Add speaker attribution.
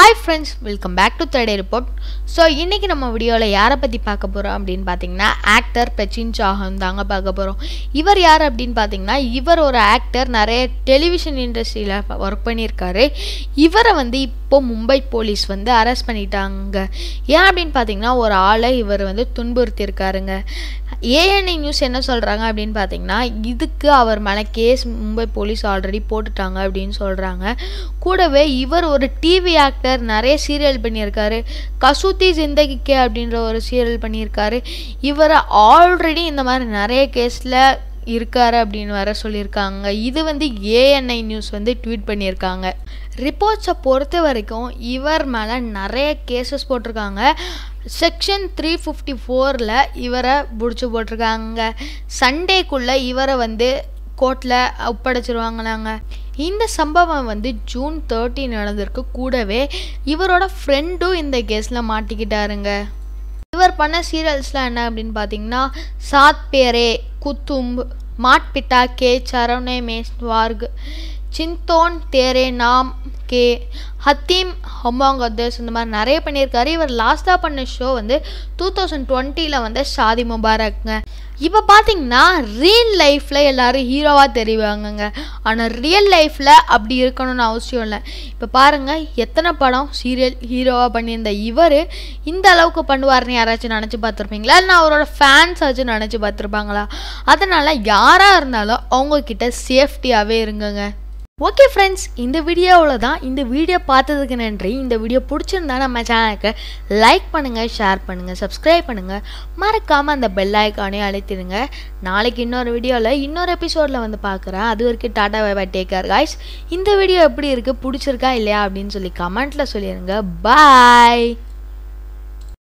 Speaker 1: hi friends welcome back to third eye report so இன்றைக்கி நம்ம வீடியோவில் யாரை பற்றி பார்க்க போகிறோம் அப்படின்னு பார்த்தீங்கன்னா ஆக்டர் பிரச்சின் சாஹன் தாங்க பார்க்க போகிறோம் இவர் யார் அப்படின்னு பார்த்தீங்கன்னா இவர் ஒரு ஆக்டர் நிறைய டெலிவிஷன் இண்டஸ்ட்ரியில் ஒர்க் பண்ணியிருக்காரு இவரை வந்து இப்போ மும்பை போலீஸ் வந்து அரெஸ்ட் பண்ணிட்டாங்க ஏன் அப்படின்னு பார்த்தீங்கன்னா ஒரு ஆளை இவர் வந்து துன்புறுத்தியிருக்காருங்க ஏஎன்ஐ நியூஸ் என்ன சொல்கிறாங்க அப்படின்னு பார்த்தீங்கன்னா இதுக்கு அவர் மேலே கேஸ் மும்பை போலீஸ் ஆல்ரெடி போட்டுட்டாங்க அப்படின்னு சொல்கிறாங்க கூடவே இவர் ஒரு டிவி ஆக்டர் நிறைய சீரியல் பண்ணியிருக்காரு கசூத்தி ஜிந்தகிக்கே அப்படின்ற ஒரு சீரியல் பண்ணியிருக்காரு இவர் ஆல்ரெடி இந்த மாதிரி நிறைய கேஸில் இருக்காரு அப்படின்னு வேற சொல்லியிருக்காங்க இது வந்து ஏஎன்ஐ நியூஸ் வந்து ட்வீட் பண்ணியிருக்காங்க ரிப்போர்ட்ஸை பொறுத்த வரைக்கும் இவர் மேலே நிறைய கேசஸ் போட்டிருக்காங்க செக்ஷன் த்ரீ ஃபிஃப்டி ஃபோரில் இவரை பிடிச்சி போட்டிருக்காங்க சண்டேக்குள்ளே இவரை வந்து கோர்ட்டில் ஒப்படைச்சிருவாங்களாங்க இந்த சம்பவம் வந்து ஜூன் தேர்ட்டி நடந்திருக்கு கூடவே இவரோட ஃப்ரெண்டும் இந்த கேஸில் மாட்டிக்கிட்டாருங்க இவர் பண்ண சீரியல்ஸ்லாம் என்ன அப்படின்னு பார்த்தீங்கன்னா சாத் பேரே குத்தும் மாட் பிட்டா கே சரவணே மேஸ்வார்க் சிந்தோன் தேரே நாம் கே ஹத்தீம் ஹமாங் அதர்ஸ் இந்த மாதிரி நிறைய பண்ணியிருக்காரு இவர் லாஸ்ட்டாக பண்ண ஷோ வந்து டூ தௌசண்ட் டுவெண்ட்டியில் வந்து ஷாதி முபாரக்ங்க இப்போ பார்த்தீங்கன்னா ரியல் லைஃப்பில் எல்லோரும் ஹீரோவாக தெரிவாங்கங்க ஆனால் ரியல் லைஃப்பில் அப்படி இருக்கணும்னு அவசியம் இல்லை இப்போ பாருங்கள் எத்தனை படம் சீரியல் ஹீரோவாக பண்ணியிருந்த இவர் இந்த அளவுக்கு பண்ணுவார்னு யாராச்சும் நினச்சி பார்த்துருப்பீங்களா இல்லை அவரோட ஃபேன்ஸ் ஆச்சும் நினச்சி பார்த்துருப்பாங்களா அதனால் யாராக இருந்தாலும் அவங்கக்கிட்ட சேஃப்டியாகவே இருங்கங்க ஓகே ஃப்ரெண்ட்ஸ் இந்த வீடியோவில் தான் இந்த வீடியோ பார்த்ததுக்கு நன்றி இந்த வீடியோ பிடிச்சிருந்தா நம்ம சேனலுக்கு லைக் பண்ணுங்கள் ஷேர் பண்ணுங்கள் சப்ஸ்கிரைப் பண்ணுங்கள் மறக்காமல் அந்த பெல் ஐக்கானே அழைத்திடுங்க நாளைக்கு இன்னொரு வீடியோவில் இன்னொரு எபிசோடில் வந்து பார்க்குறேன் அது வரைக்கும் டாடா பை டேக்கர் காய்ஸ் இந்த வீடியோ எப்படி இருக்குது பிடிச்சிருக்கா இல்லையா அப்படின்னு சொல்லி கமெண்ட்டில் சொல்லிடுங்க பாய்